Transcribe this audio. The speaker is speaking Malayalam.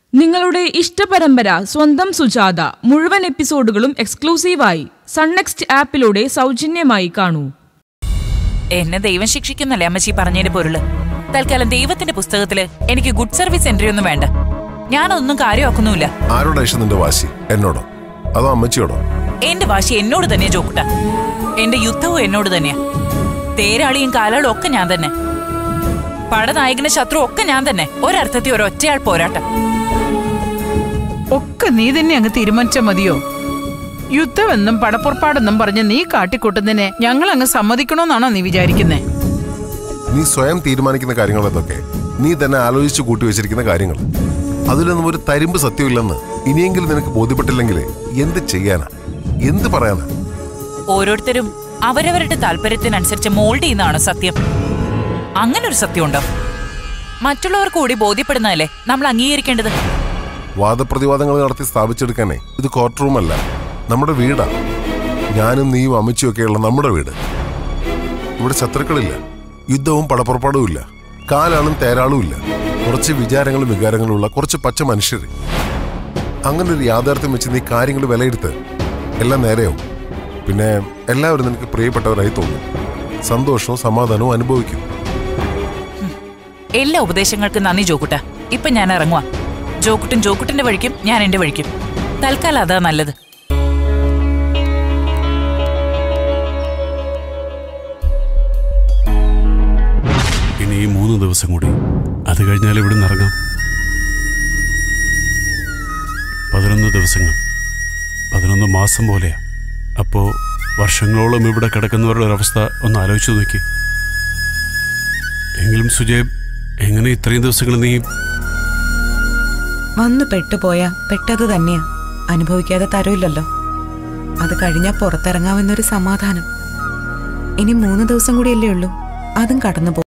നിങ്ങളുടെ ഇഷ്ടപരമ്പര സ്വന്തം സുജാത മുഴുവൻ എപ്പിസോഡുകളും എക്സ്ക്ലൂസീവായി സൺനെക്സ്റ്റ് ആപ്പിലൂടെ സൗജന്യമായി കാണൂ എന്നെ ദൈവം ശിക്ഷിക്കുന്നല്ലേ അമ്മച്ചി പറഞ്ഞതിന്റെ പൊരുള് തൽക്കാലം ദൈവത്തിന്റെ പുസ്തകത്തില് എനിക്ക് ഗുഡ് സർവീസ് എൻട്രി ഒന്നും വേണ്ട ഞാനതൊന്നും കാര്യമാക്കുന്നുമില്ല ആരോടാ ഇഷ്ടം നിന്റെ വാശി എന്നോടോ അതോ അമ്മച്ചിയോടോ എന്റെ വാശി എന്നോട് തന്നെ ജോക്കുട്ട എന്റെ യുദ്ധവും എന്നോട് തന്നെയാ തേരാളിയും കാലാളും ഒക്കെ ഞാൻ തന്നെ പടനായകന് ശത്രു ഒക്കെ ഞാൻ തന്നെ ഒരർത്ഥത്തിൽ ഒരൊറ്റയാൾ പോരാട്ടം ഒക്കെ നീ തന്നെ അങ്ങ് തീരുമാനിച്ചാ മതിയോ യുദ്ധമെന്നും പടപ്പുറപ്പാടെന്നും പറഞ്ഞ് നീ കാട്ടിക്കൂട്ടുന്നതിനെ ഞങ്ങൾ അങ്ങ് സമ്മതിക്കണോന്നാണോ നീ വിചാരിക്കുന്നേ നീ സ്വയം തീരുമാനിക്കുന്ന കാര്യങ്ങൾ എന്തൊക്കെ നീ തന്നെ ആലോചിച്ച് കൂട്ടി വെച്ചിരിക്കുന്ന കാര്യങ്ങൾ അതിലൊന്നും ഒരു തരിമ്പ് സത്യമില്ലെന്ന് ഇനിയെങ്കിലും നിനക്ക് ബോധ്യപ്പെട്ടില്ലെങ്കിൽ എന്ത് ചെയ്യാനാ എന്ത് പറയാനാ ഓരോരുത്തരും അവരവരുടെ താല്പര്യത്തിനനുസരിച്ച് മോൾഡ് ചെയ്യുന്നതാണ് സത്യം അങ്ങനെ ഒരു സത്യമുണ്ടോ മറ്റുള്ളവർ കൂടി ബോധ്യപ്പെടുന്നതല്ലേ നമ്മൾ അംഗീകരിക്കേണ്ടത് വാദപ്രതിവാദങ്ങൾ നടത്തി സ്ഥാപിച്ചെടുക്കാനേ ഇത് കോർട്ട് റൂം അല്ല നമ്മുടെ വീടാ ഞാനും നീയും അമ്മച്ചിയും ഒക്കെയുള്ള നമ്മുടെ വീട് ഇവിടെ ശത്രുക്കളില്ല യുദ്ധവും പടപ്പുറപ്പാടും ഇല്ല കാലാളും തേരാളും ഇല്ല കുറച്ച് വിചാരങ്ങളും വികാരങ്ങളും ഉള്ള കുറച്ച് പച്ച മനുഷ്യർ അങ്ങനെ ഒരു യാഥാർത്ഥ്യം വെച്ച് നീ കാര്യങ്ങൾ വിലയിരുത്ത് എല്ലാം നേരെയാവും പിന്നെ എല്ലാവരും നിനക്ക് പ്രിയപ്പെട്ടവരായി തോന്നും സന്തോഷവും സമാധാനവും അനുഭവിക്കും എല്ലാ ഉപദേശങ്ങൾക്കും നന്ദി ജോക്കുട്ട ഇപ്പൊ ഞാൻ ഇറങ്ങുക ജോക്കുട്ടും ജോക്കുട്ടിന്റെ വഴിക്കും ഞാൻ എന്റെ വഴിക്കും തൽക്കാലം അതാ നല്ലത് ഇനി ഈ മൂന്ന് ദിവസം കൂടി അത് കഴിഞ്ഞാൽ ഇവിടെ നിന്ന് ഇറങ്ങാം പതിനൊന്ന് ദിവസങ്ങൾ പതിനൊന്ന് മാസം പോലെയാ അപ്പോ വർഷങ്ങളോളം ഇവിടെ കിടക്കുന്നവരുടെ ഒരവസ്ഥ ഒന്ന് ആലോചിച്ചു നോക്കി എങ്കിലും സുജയ് എങ്ങനെ ഇത്രയും ദിവസങ്ങൾ നീ വന്ന് പെട്ടുപോയാ പെട്ടത് തന്നെയാ അനുഭവിക്കാതെ തരവില്ലല്ലോ അത് കഴിഞ്ഞാ പുറത്തിറങ്ങാമെന്നൊരു സമാധാനം ഇനി മൂന്ന് ദിവസം കൂടിയല്ലേ ഉള്ളൂ അതും കടന്നു